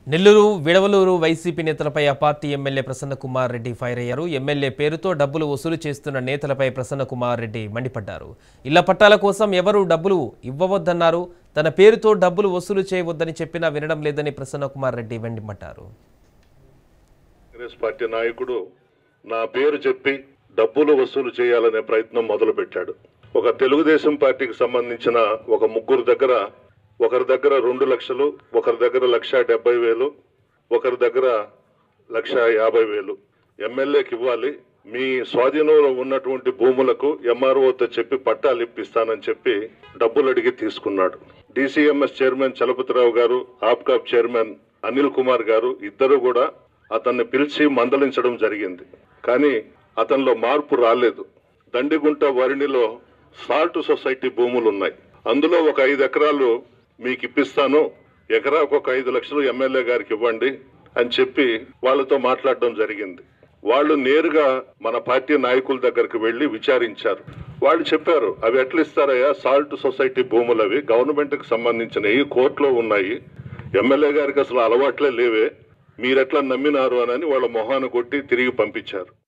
Nellore Vidavaluru YCP నేతలపై ఆ party MLA Prasanna Kumar Reddy fire అయ్యారు ఎమ్మెల్యే పేరుతో డబ్బులు వసూలు చేస్తున్న నేతలపై ప్రసన్న కుమార్ రెడ్డి మండిపడ్డారు ఇళ్ల పట్టాల కోసం ఎవరూ డబ్బులు ఇవ్వవద్దన్నారు తన పేరుతో డబ్బులు వసూలు చేయవద్దని చెప్పినా వినడం లేదని ప్రసన్న కుమార్ రెడ్డి మండిపడ్డారు కాంగ్రెస్ పార్టీ నాయకుడు నా పేరు చెప్పి డబ్బులు వసూలు చేయాలనే ప్రయత్నం మొదలుపెట్టాడు ఒక తెలుగుదేశం పార్టీకి సంబంధించిన ఒక ముగ్గురు దగ్గర ఒకరి దగ్గర రెండు లక్షలు ఒకరి దగ్గర లక్ష డెబ్బై వేలు ఒకరి దగ్గర లక్ష యాభై వేలు ఎమ్మెల్యేకి ఇవ్వాలి మీ స్వాధీనంలో ఉన్నటువంటి భూములకు ఎంఆర్ఓతో చెప్పి పట్టాలు ఇప్పిస్తానని చెప్పి డబ్బులు అడిగి తీసుకున్నాడు డిసిఎంఎస్ చైర్మన్ చలపతిరావు గారు ఆప్కాప్ చైర్మన్ అనిల్ కుమార్ గారు ఇద్దరు కూడా అతన్ని పిలిచి మందలించడం జరిగింది కానీ అతనిలో మార్పు రాలేదు దండిగుంట వరిణిలో సాల్ట్ సొసైటీ భూములు ఉన్నాయి అందులో ఒక ఐదు ఎకరాలు మీకు ఇప్పిస్తాను ఎకరాకు ఒక ఐదు లక్షలు ఎమ్మెల్యే గారికి ఇవ్వండి అని చెప్పి వాళ్ళతో మాట్లాడడం జరిగింది వాళ్ళు నేరుగా మన పార్టీ నాయకుల దగ్గరికి వెళ్లి విచారించారు వాళ్ళు చెప్పారు అవి ఎట్లా ఇస్తారయ్యా సాల్ట్ సొసైటీ భూములు అవి గవర్నమెంట్ కి సంబంధించినవి కోర్టులో ఉన్నాయి ఎమ్మెల్యే గారికి అసలు అలవాట్లే లేవే మీరెట్లా నమ్మినారు అని వాళ్ళ మొహాన్ని కొట్టి తిరిగి పంపించారు